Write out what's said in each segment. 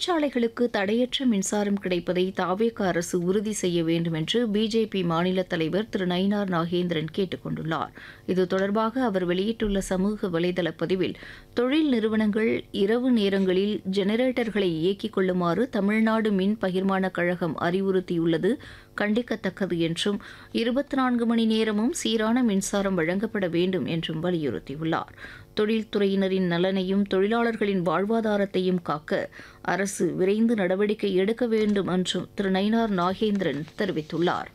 தொழிற்சாலைகளுக்கு தடையற்ற மின்சாரம் கிடைப்பதை தாவேக அரசு உறுதி செய்ய வேண்டும் என்று பிஜேபி மாநில தலைவர் திரு நயினார் நாகேந்திரன் கேட்டுக் கொண்டுள்ளார் இது தொடர்பாக அவர் வெளியிட்டுள்ள சமூக வலைதள பதிவில் தொழில் நிறுவனங்கள் இரவு நேரங்களில் ஜெனரேட்டர்களை இயக்கிக் கொள்ளுமாறு தமிழ்நாடு மின் பகிர்மான கழகம் அறிவுறுத்தியுள்ளது கண்டிக்கத்தக்கது என்றும் இருபத்தி நான்கு மணி நேரமும் சீரான மின்சாரம் வழங்கப்பட வேண்டும் என்றும் வலியுறுத்தியுள்ளார் தொழில்துறையினரின் நலனையும் தொழிலாளர்களின் வாழ்வாதாரத்தையும் காக்க அரசு விரைந்து நடவடிக்கை எடுக்க வேண்டும் என்றும் திரு நயினார் நாகேந்திரன் தெரிவித்துள்ளார்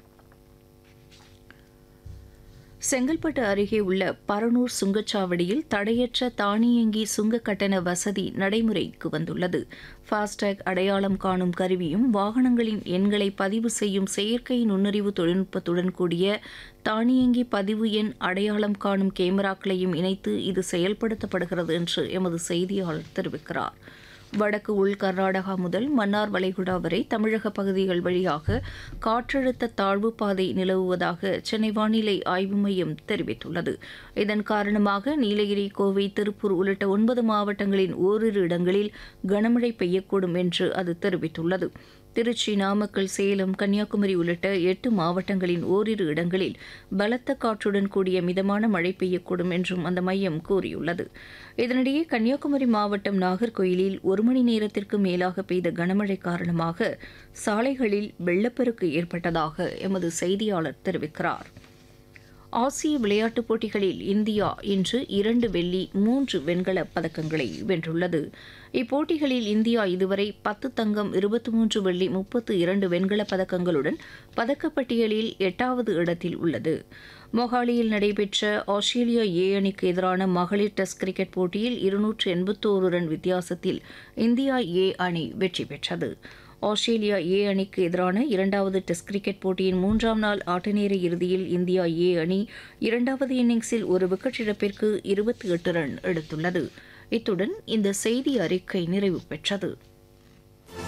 செங்கல்பட்டு அருகே உள்ள பரனூர் சுங்கச்சாவடியில் தடையற்ற தானியங்கி சுங்க கட்டண வசதி நடைமுறைக்கு வந்துள்ளது ஃபாஸ்டேக் அடையாளம் காணும் கருவியும் வாகனங்களின் எண்களை பதிவு செய்யும் செயற்கை நுண்ணறிவு தொழில்நுட்பத்துடன் கூடிய தானியங்கி பதிவு எண் அடையாளம் காணும் கேமராக்களையும் இணைத்து இது செயல்படுத்தப்படுகிறது என்று எமது செய்தியாளர் தெரிவிக்கிறார் வடக்கு உள் கர்நாடகா முதல் மன்னார் வளைகுடா வரை தமிழக பகுதிகள் வழியாக காற்றழுத்த தாழ்வு பாதை நிலவுவதாக சென்னை வானிலை ஆய்வு மையம் தெரிவித்துள்ளது இதன் காரணமாக நீலகிரி கோவை திருப்பூர் உள்ளிட்ட ஒன்பது மாவட்டங்களின் ஓரிரு இடங்களில் கனமழை பெய்யக்கூடும் என்று அது தெரிவித்துள்ளது திருச்சி நாமக்கல் சேலம் கன்னியாகுமரி உள்ளிட்ட எட்டு மாவட்டங்களின் ஓரிரு இடங்களில் பலத்த காற்றுடன் கூடிய மிதமான மழை பெய்யக்கூடும் என்றும் அந்த மையம் கூறியுள்ளது இதனிடையே கன்னியாகுமரி மாவட்டம் நாகர்கோயிலில் ஒரு மணி நேரத்திற்கு மேலாக பெய்த கனமழை காரணமாக சாலைகளில் வெள்ளப்பெருக்கு ஏற்பட்டதாக எமது செய்தியாளர் தெரிவிக்கிறார் ஆசிய விளையாட்டுப் போட்டிகளில் இந்தியா இன்று இரண்டு வெள்ளி மூன்று வெண்கலப் பதக்கங்களை வென்றுள்ளது இப்போட்டிகளில் இந்தியா இதுவரை பத்து தங்கம் இருபத்தி மூன்று வெள்ளி முப்பத்து இரண்டு வெண்கலப் பதக்கங்களுடன் பதக்கப்பட்டியலில் எட்டாவது இடத்தில் உள்ளது மொஹாலியில் நடைபெற்ற ஆஸ்திரேலியா ஏ அணிக்கு எதிரான மகளிர் டெஸ்ட் கிரிக்கெட் போட்டியில் இருநூற்று எண்பத்தோரு ரன் வித்தியாசத்தில் இந்தியா ஏ அணி வெற்றி பெற்றது ஆஸ்திரேலியா ஏ அணிக்கு எதிரான இரண்டாவது டெஸ்ட் கிரிக்கெட் போட்டியின் மூன்றாம் நாள் ஆட்டநேர இறுதியில் இந்தியா ஏ அணி இரண்டாவது இன்னிங்ஸில் ஒரு விக்கெட் இழப்பிற்கு இருபத்தி எட்டு ரன் எடுத்துள்ளது இத்துடன் இந்த செய்தி அறிக்கை நிறைவு பெற்றது